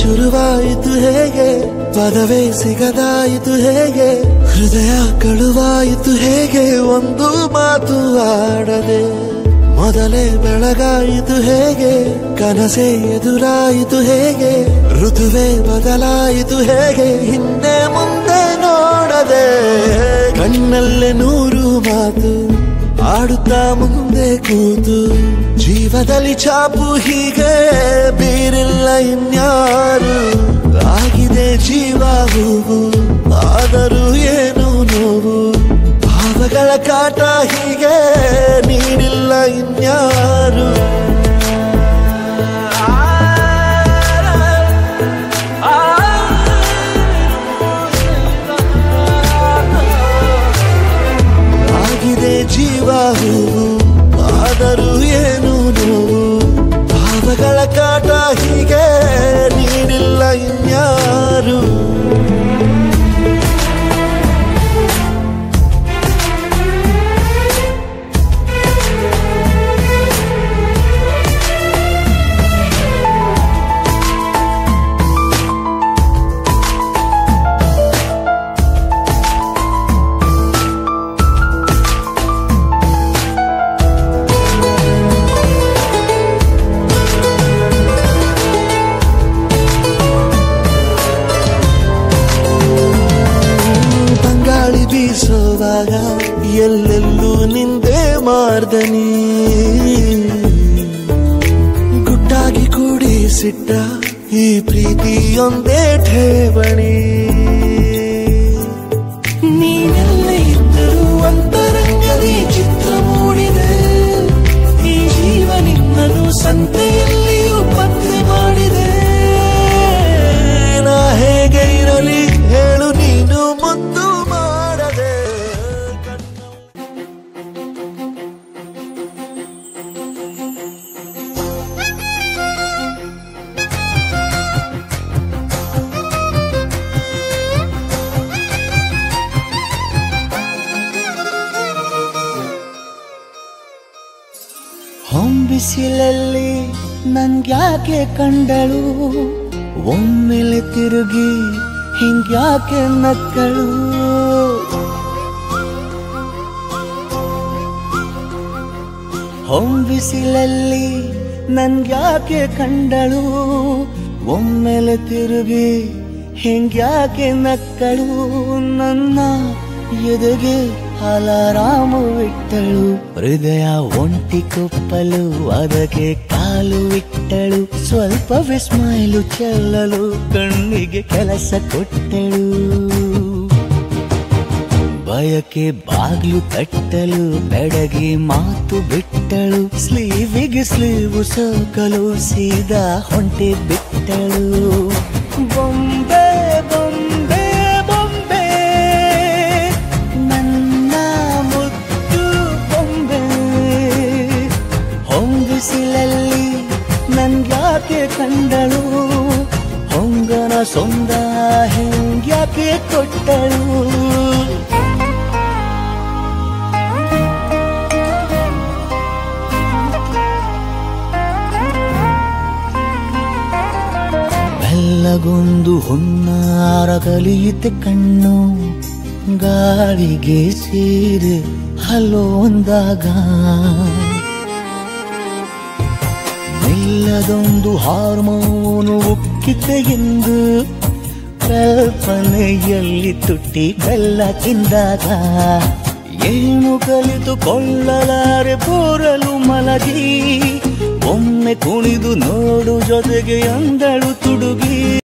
ಶುರುವಾಯಿತು ಹೇಗೆ ಪದವೇ ಸಿಗದಾಯಿತು ಹೇಗೆ ಹೃದಯ ಕಳುವಾಯಿತು ಹೇಗೆ ಒಂದು ಮಾತು ಆಡದೆ ಮೊದಲೇ ಬೆಳಗಾಯಿತು ಹೇಗೆ ಕನಸೇ ಎದುರಾಯಿತು ಹೇಗೆ ಋತುವೇ ಬದಲಾಯಿತು ಹೇಗೆ ಹಿಂದೆ ಮುಂದೆ ನೋಡದೆ ಕಣ್ಣಲ್ಲೇ ನೂರು ಮಾತು ಆಡುತ್ತಾ ಮುಂದೆ ಕೂತು ಜೀವದಲ್ಲಿ ಚಾಪು ಹೀಗೆ ಬೀರಿಲ್ಲ ಇನ್ಯಾರು ಆಗಿದೆ ಜೀವ ಹೂವು ಆದರೂ ಏನು ನೋವು ಭಾವಗಳ ಕಾಟ ಹೀಗೆ ನೀಡಿಲ್ಲ ಇನ್ಯಾರು ಆಗಿದೆ ಜೀವ ಹೂವು ಆದರೂ ಏನು ನೋವು ಭಾವಗಳ ಕಾಟ ಹೀಗೆ ನೀಡಿಲ್ಲ ಇನ್ಯಾರು ಬಂಗಾಳಿ ಬೀಸುವಾಗ ಎಲ್ಲೆಲ್ಲೂ ನಿಂದೆ ಮಾರ್ದನಿ ಗುಟ್ಟಾಗಿ ಕೂಡಿಸಿಟ್ಟ ಈ ಪ್ರೀತಿಯೊಂದೇ ಠೇವಣಿ ನೀನೆಲ್ಲೇ ಇದ್ದರೂ ಅಂತರಂಗದಿ ಚಿತ್ರ ಮೂಡಿದೆ ಈ ಜೀವ ನಿನ್ನನ್ನು ಸಂತೆಯಲ್ಲಿಯೂ ಪತ್ತೆ ಮಾಡಿದೆ ನಾ ಹೇಗೆ ಇರಲಿ ಹೇಳು ನೀನು ಮುದ್ದು ಮಾಡದೆ ಹೊಂಬಿಸಿಲಲ್ಲಿ ನನ್ಗ್ಯಾಕೆ ಕಂಡಳು ಒಮ್ಮೆಲೆ ತಿರುಗಿ ಹಿಂಗ್ಯಾಕೆ ನಕ್ಕಳು ಹೊಂಬಿಸಿಲಲ್ಲಿ ನನ್ಗ್ಯಾಕೆ ಕಂಡಳು ಒಮ್ಮೆಲೆ ತಿರುಗಿ ಹಿಂಗ್ಯಾಕೆ ನಕ್ಕಳು ನನ್ನ ಎದೆಗೆ ಅಲಾರಾಮು ಇಟ್ಟಳು ಹೃದಯ ಒಂಟಿ ಕೊಪ್ಪಲು ಅದಕ್ಕೆ ಕಾಲು ಇಟ್ಟಳು ಸ್ವಲ್ಪ ವಿಸ್ಮೈಲು ಚೆಲ್ಲಲು ಕಣ್ಣಿಗೆ ಕೆಲಸ ಕೊಟ್ಟಳು ಬಯಕೆ ಬಾಗ್ಲು ತಟ್ಟಲು ಬೆಡಗಿ ಮಾತು ಬಿಟ್ಟಳು ಸ್ಲೀವಿಗೆ ಸ್ಲೀವು ಸೋಕಲು ಸೀದಾ ಹೊಂಟೆ ಬಿಟ್ಟಳು ಬೊಂಬೆ ಬೊಂಬೆ ಬೊಂಬೆ ನನ್ನ ಮುದ್ದು ಬೊಂಬೆ ಹೊಂಗಿಸಿಲಲ್ಲಿ ನನ್ಗ್ಯಾಕೆ ಕಂಡಳು ಹೊಂಗನ ಸೊಂದ ಹೆಂಗ್ಯಾಕೆ ಕೊಟ್ಟಳು ಬೆಲ್ಲಗೊಂದು ಹುನ್ನಾರ ಕಲಿಯಿತೆ ಕಣ್ಣು ಗಾಳಿಗೆ ಸೀರೆ ಹಲೋ ಅಂದಾಗ ನಿಲ್ಲದೊಂದು ಹಾರ್ಮೋನು ಉಕ್ಕಿತೆ ಎಂದು ಕಲ್ಪನೆಯಲ್ಲಿ ತುಟ್ಟಿ ಬೆಲ್ಲ ತಿಂದಾಗ ಏನು ಕಲಿತುಕೊಳ್ಳಲಾರೆ ಬೋರಲು ಮಲಗಿ ಒಮ್ಮೆ ಕುಣಿದು ನೋಡು ಜೊತೆಗೆ ಅಂದಳು ತುಡುಗಿ